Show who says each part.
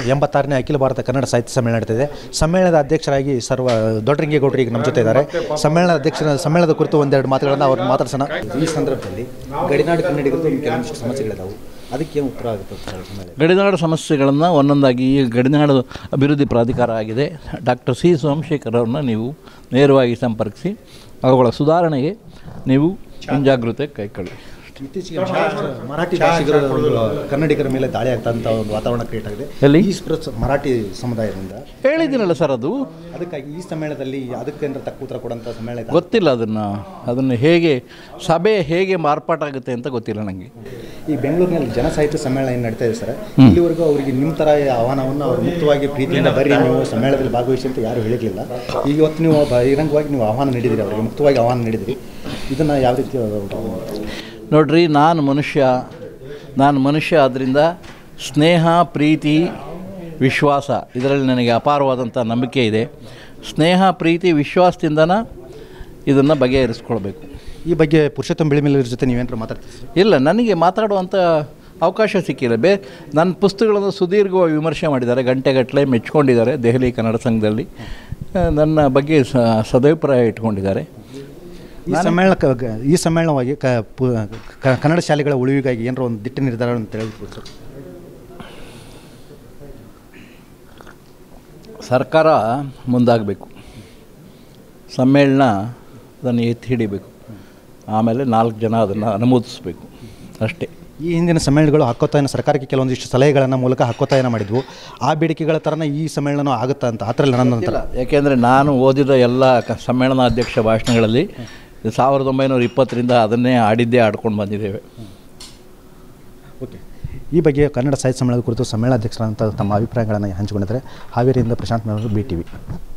Speaker 1: ಎಂಬತ್ತಾರನೇ ಅಖಿಲ ಭಾರತ ಕನ್ನಡ ಸಾಹಿತ್ಯ ಸಮ್ಮೇಳನ ನಡೀತಿದೆ ಸಮ್ಮೇಳನದ ಅಧ್ಯಕ್ಷರಾಗಿ ಸರ್ವ ದೊಡ್ಡರಂಗೇಗೌಡರು ಈಗ ನಮ್ಮ ಜೊತೆ ಇದ್ದಾರೆ ಸಮ್ಮೇಳನದ ಅಧ್ಯಕ್ಷರ ಸಮ್ಮೇಳನದ ಕುರಿತು ಒಂದೆರಡು ಮಾತುಗಳನ್ನು ಅವ್ರು ಮಾತಾಡ್ಸೋಣ ಈ ಸಂದರ್ಭದಲ್ಲಿ ಗಡಿನಾಡು ಕನ್ನಡಿಗರದ್ದು ಕೆಲವೊಂದಿಷ್ಟು ಸಮಸ್ಯೆಗಳಿದಾವೆ ಅದಕ್ಕೆ ಏನು ಉತ್ತರ ಆಗುತ್ತೆ ಸರ್ ಸಮ್ಮೇಳನ
Speaker 2: ಗಡಿನಾಡು ಸಮಸ್ಯೆಗಳನ್ನು ಒಂದೊಂದಾಗಿ ಈ ಗಡಿನಾಡು ಅಭಿವೃದ್ಧಿ ಪ್ರಾಧಿಕಾರ ಆಗಿದೆ ಡಾಕ್ಟರ್ ಸಿ ಸೋಮಶೇಖರ್ ಅವ್ರನ್ನ ನೀವು ನೇರವಾಗಿ ಸಂಪರ್ಕಿಸಿ ಅವುಗಳ ಸುಧಾರಣೆಗೆ ನೀವು ಮುಂಜಾಗ್ರತೆ ಕೈಗೊಳ್ಳಿ
Speaker 1: ಇತ್ತೀಚೆಗೆ ಮಹಾರಾಷ್ಟ್ರ ಮರಾಠಿ ಭಾಷಿಗರ ಒಂದು ಕನ್ನಡಿಗರ ಮೇಲೆ ದಾಳಿ ಆಗ್ತಂತ ಒಂದು ವಾತಾವರಣ ಕ್ರಿಯೇಟ್ ಆಗಿದೆ
Speaker 2: ಎಲ್ಲಿ?
Speaker 1: ಈ ಸ್ಪ್ರ- ಮರಾಠಿ ಸಮುದಾಯದಿಂದ
Speaker 2: ಹೇಳಿದ್ದೀನಲ್ಲ ಸರ್ ಅದು
Speaker 1: ಅದಕ್ಕಾಗಿ ಈ ಸಮ್ಮೇಳನದಲ್ಲಿ ಅದಕ್ಕೆ ತಕ್ಕ ಉತ್ತರ ಕೊಡೋಂಥ ಸಮ್ಮೇಳನ ಇದೆ.
Speaker 2: ಗೊತ್ತಿಲ್ಲ ಅದನ್ನು ಅದನ್ನು ಹೇಗೆ ಸಭೆ ಹೇಗೆ ಮಾರ್ಪಾಟಾಗುತ್ತೆ ಅಂತ ಗೊತ್ತಿಲ್ಲ ನನಗೆ
Speaker 1: ಈ ಬೆಂಗಳೂರಿನಲ್ಲಿ ಜನ ಸಾಹಿತ್ಯ ಸಮ್ಮೇಳನ ಏನು ನಡೀತಾ ಇದೆ ಸರ್ ಇಲ್ಲಿವರೆಗೂ ಅವರಿಗೆ ನಿಮ್ಮ ಥರ ಆಹ್ವಾನವನ್ನು ಅವರು ಮುಕ್ತವಾಗಿ ಪ್ರೀತಿಯಿಂದ ಬರ್ರಿ ನೀವು ಸಮ್ಮೇಳನದಲ್ಲಿ ಭಾಗವಹಿಸಿ ಅಂತ ಯಾರು ಹೇಳಿರಲಿಲ್ಲ ಈಗ ಇವತ್ತು ನೀವು ಬಹಿರಂಗವಾಗಿ ನೀವು ಆಹ್ವಾನ ನೀಡಿದಿರಿ ಅವರಿಗೆ ಮುಕ್ತವಾಗಿ ಆಹ್ವಾನ ನೀಡಿದಿರಿ ಇದನ್ನು ಯಾವ ರೀತಿ ಅವರು-
Speaker 2: ನೋಡ್ರಿ ನಾನು ಮನುಷ್ಯ ನಾನು ಮನುಷ್ಯ ಆದ್ದರಿಂದ ಸ್ನೇಹ ಪ್ರೀತಿ ವಿಶ್ವಾಸ ಇದರಲ್ಲಿ ನನಗೆ ಅಪಾರವಾದಂಥ ನಂಬಿಕೆ ಇದೆ ಸ್ನೇಹ ಪ್ರೀತಿ ವಿಶ್ವಾಸದಿಂದನ ಇದನ್ನು ಬಗೆಹರಿಸ್ಕೊಳ್ಬೇಕು
Speaker 1: ಈ ಬಗ್ಗೆ ಪುರುಷೋತ್ತಮ ಬಿಳಿಮಿಲ್ಲರ ಜೊತೆ ನೀವೇನಾರು ಮಾತಾಡ್ತೀರಿ
Speaker 2: ಇಲ್ಲ ನನಗೆ ಮಾತಾಡುವಂಥ ಅವಕಾಶ ಸಿಕ್ಕಿಲ್ಲ ಬೇ ನನ್ನ ಪುಸ್ತಕಗಳನ್ನು ಸುದೀರ್ಘವಾಗಿ ವಿಮರ್ಶೆ ಮಾಡಿದ್ದಾರೆ ಗಂಟೆಗಟ್ಟಲೆ ಮೆಚ್ಕೊಂಡಿದ್ದಾರೆ ದೆಹಲಿ ಕನ್ನಡ ಸಂಘದಲ್ಲಿ ಆ, ನನ್ನ ಬಗ್ಗೆ ಸ ಸದಭಿಪ್ರಾಯ ಇಟ್ಕೊಂಡಿದ್ದಾರೆ
Speaker 1: ಈ ಸಮ್ಮೇಳನ ಕ- ಈ ಸಮ್ಮೇಳನವಾಗಿ ಕ ಪು- ಕ- ಕನ್ನಡ ಶಾಲೆಗಳ ಉಳಿವಿಗಾಗಿ ಏನಾರ ಒಂದು ದಿಟ್ಟ ನಿರ್ಧಾರ ಅಂತ ಹೇಳ್ಬೋದು ಸರ್
Speaker 2: ಸರ್ಕಾರ ಮುಂದಾಗಬೇಕು ಸಮ್ಮೇಳನ ಅದನ್ನು ಎತ್ತಿ ಹಿಡಿಬೇಕು ಆಮೇಲೆ ನಾಲ್ಕು ಜನ ಅದನ್ನು ಅನುಮೋದಿಸಬೇಕು ಅಷ್ಟೇ
Speaker 1: ಈ ಹಿಂದಿನ ಸಮ್ಮೇಳನಗಳು ಹಕ್ಕೊತ್ತಾಯನ ಸರ್ಕಾರಕ್ಕೆ ಕೆಲವೊಂದಿಷ್ಟು ಸಲಹೆಗಳನ್ನು ಮೂಲಕ ಹಕ್ಕೊತ್ತಾಯನ ಮಾಡಿದ್ವು ಆ ಬೇಡಿಕೆಗಳ ಥರನೇ ಈ ಸಮ್ಮೇಳನ ಆಗುತ್ತಾ ಅಂತ ಆ ಥರ ಇಲ್ಲ ನನ್ನ ನಂತರ
Speaker 2: ಯಾಕೆಂದರೆ ನಾನು ಓದಿದ ಎಲ್ಲ ಕ ಸಮ್ಮೇಳನಾಧ್ಯಕ್ಷ ಭಾಷಣಗಳಲ್ಲಿ ಸಾವಿರದ ಒಂಬೈನೂರ ಇಪ್ಪತ್ತರಿಂದ ಅದನ್ನೇ ಆಡಿದ್ದೇ ಆಡ್ಕೊಂಡು ಬಂದಿದ್ದೇವೆ
Speaker 1: ಓಕೆ ಈ ಬಗ್ಗೆ ಕನ್ನಡ ಸಾಹಿತ್ಯ ಸಮ್ಮೇಳನದ ಕುರಿತು ಸಮ್ಮೇಳನಾಧ್ಯಕ್ಷರಂತ ತಮ್ಮ ಅಭಿಪ್ರಾಯಗಳನ್ನು ಹಂಚಿಕೊಂಡಿದ್ದಾರೆ ಹಾವೇರಿಯಿಂದ ಪ್ರಶಾಂತ್ ನವರು ಬಿ ಟಿ ವಿ